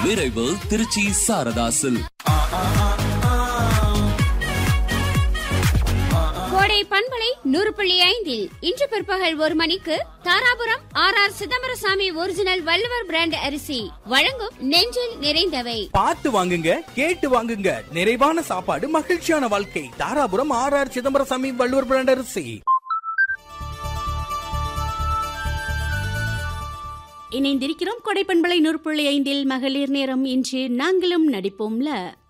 விரைவு திருச்சி சாரதாசில் கோடை பண்பலை நூறு புள்ளி ஐந்தில் இன்று பிற்பகல் ஒரு மணிக்கு Dharapuram R R Chidambaraswamy original Valluvar brand அரிசி வழங்கும் நெஞ்சில் நிறைந்தவை பார்த்து வாங்குங்க கேட்டு வாங்குங்க நிறைவான சாப்பாடு மகிழ்ச்சியான வாழ்க்கை Dharapuram R R Chidambaraswamy Valluvar brand அரிசி இணைந்திருக்கிறோம் கொடைப்பண்பலை நூறு புள்ளி ஐந்தில் மகளிர் நேரம் இன்று நாங்களும் நடிப்போம்ல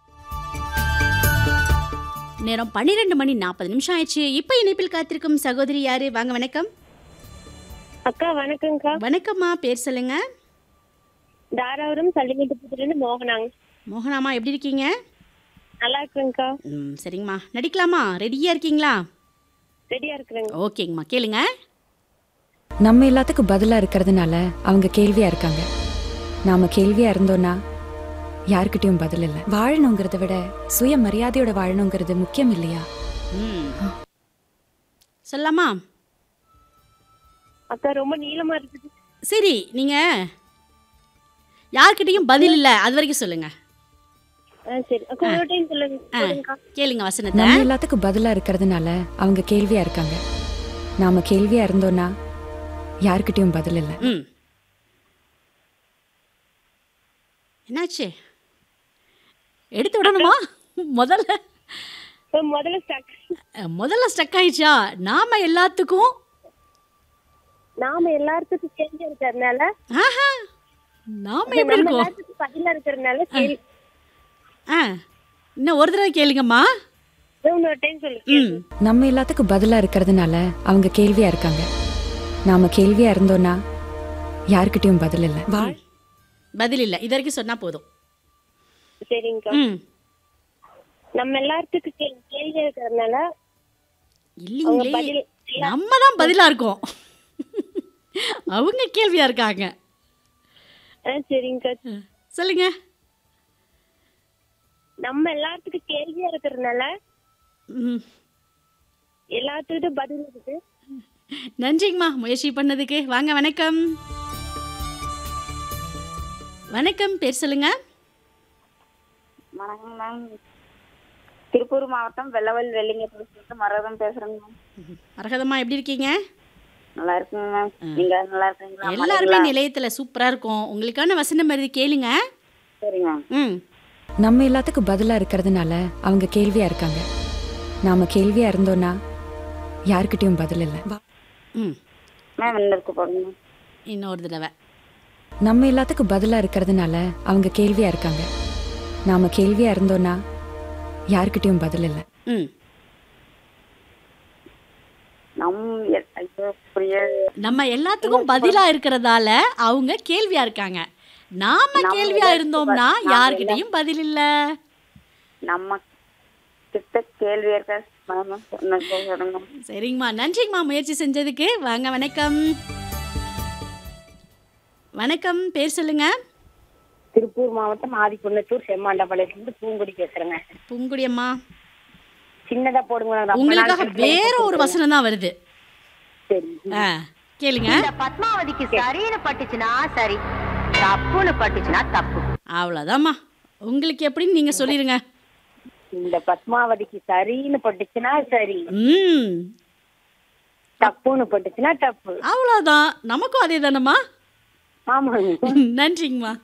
நேரம் பன்னிரெண்டு மணி நாற்பது நிமிஷம் ஆயிடுச்சு இப்ப இணைப்பில் காத்திருக்கும் சகோதரி யாரு வாங்க வணக்கம் அக்கா வணக்கம்க்கா வணக்கம்மா பேர் சொல்லுங்க தாராபுரம் சல்லிமெட்டுப்புத்திலிருந்து மோகனாங்க மோகனாமா எப்படி இருக்கீங்க நல்லா இருக்குங்கக்கா ம் சரிங்கம்மா நடிக்கலாமா ரெடியா இருக்கீங்களா ரெடியா இருக்கிறேங்க ஓகேங்கம்மா கேளுங்க நம்ம எல்லாத்துக்கும் பதிலா இருக்கிறதுனால அவங்க கேள்வியா இருக்காங்க நாம கேள்வியா இருந்தோம்னா யார்கிட்டயும் பதில் இல்ல வாழணுங்கிறத விட சுய மரியாதையோட வாழணுங்கிறது முக்கியம் இல்லையா ம் சொல்லலாமா அக்கா ரொம்ப நீளமா இருக்குது சரி நீங்க யார்கிட்டயும் பதில் இல்ல அது வரைக்கும் சொல்லுங்க ஆ சரி அக்கா ஒரு டைம் சொல்லுங்க ஆ, சொல்லுங்கக்கா கேளுங்க வசனத்தை நம்ம எல்லாத்துக்கும் பதிலா இருக்கிறதுனால அவங்க கேள்வியா இருக்காங்க நாம கேள்வியா இருந்தோம்னா யார்கிட்டயும் பதில் இல்ல ம் என்னாச்சு எடுத்து விடணுமா முதல்ல இப்ப முதல்ல ஸ்டக் அஹ், முதல்ல ஸ்டக் ஆயிடுச்சா நாம எல்லாத்துக்கும் நாம எல்லாத்துக்கும் தெரிஞ்ச இருக்கிறதுனால ஆஹா நாம எப்படி நம்ம இருக்கோம் எல்லாத்துக்கும் பதிலா இருக்கிறதுனால சரி ஆ இன்னும் ஒரு தடவை கேளுங்கம்மா இன்னொரு டைம் சொல்லுங்க ம் நம்ம எல்லாத்துக்கும் பதிலா இருக்கிறதுனால அவங்க கேள்வியா இருக்காங்க நாம கேள்வியா இருந்தோம்னா யார்கிட்டயும் பதில் இல்ல வாழ் பதில் இல்லை இது வரைக்கும் சொன்னா போதும் சரிங்கக்கா ம் நம்ம எல்லாத்துக்கும் கே- கேள்வி இருக்கிறதுனால இல்லைங்களே பதில் நம்ம தான் பதிலா இருக்கோம் அவங்க கேள்வியா இருக்காங்க ஆ சரிங்கக்கா சொல்லுங்க நம்ம எல்லாத்துக்கும் கேள்வியா இருக்கிறதுனால ம் எல்லாத்துக்கிட்டும் பதில் இருக்குது நன்றிங்கம்மா முயற்சி பண்ணதுக்கு வாங்க வணக்கம் வணக்கம் பேர் சொல்லுங்க வணக்கம் மேம் திருப்பூர் மாவட்டம் வெள்ளவல் வெள்ளிங்கத்துல மரகதம் பேசுறேங்க மேம் மரகதம்மா எப்படி இருக்கீங்க நல்லா இருக்குங்க மேம் நீங்க நல்லா இருக்கீங்களா எல்லாருமே நிலையத்துல சூப்பரா இருக்கும் உங்களுக்கான வசனம் வருது கேளுங்க சரிங்க மேம் ம் நம்ம எல்லாத்துக்கும் பதிலா இருக்கிறதுனால அவங்க கேள்வியா இருக்காங்க நாம கேள்வியா இருந்தோம்னா யார்கிட்டயும் பதில் இல்ல வா- ம் மேம் இன்னும் இருக்கு பாருங்க இன்னொரு தடவை நம்ம எல்லாத்துக்கும் பதிலா இருக்கிறதுனால அவங்க கேள்வியா இருக்காங்க நாம கேள்வியா இருந்தோம்னா யார்கிட்டயும் பதில் இல்ல ம் நம் எ- ஐயோ புரிய நம்ம எல்லாத்துக்கும் பதிலா இருக்கிறதால அவங்க கேள்வியா இருக்காங்க நாம நம்ம கேள்வியா எல்லாத்துக்கும் இருந்தோம்னா ப- நாம யார்கிட்டயும் பதில் இல்ல நம்ம கிட்ட கேள்வி இருக்க மேம் இன்னும் சொல்லுங்க சரிங்கம்மா நன்றிங்கம்மா முயற்சி செஞ்சதுக்கு வாங்க வணக்கம் வணக்கம் பேர் சொல்லுங்க திருப்பூர் மாவட்டம் ஆதிக்குன்னத்தூர் செம்மாண்டபாளையத்துலேருந்து பூங்குடி பேசுறேங்க பூங்குடி அம்மா சின்னதா போடுங்க ரொம்ப நாள் உங்களுக்காக கழிச்சு வேற ஒரு வசனம் தான் வருது சரி ஆ, கேளுங்க இந்த பத்மாவதிக்கு சரின்னு பட்டுச்சுன்னா சரி தப்புன்னு பட்டுச்சுன்னா தப்பு அவ்வளோதாம்மா உங்களுக்கு எப்படின்னு நீங்க சொல்லிருங்க இந்த பத்மாவதிக்கு சரின்னு பட்டுச்சுன்னா சரி ம் தப்புன்னு பட்டுச்சுன்னா தப்பு அவ்வளோதான் நமக்கும் அதே தானம்மா ஆமாங்க நன்றிங்கம்மா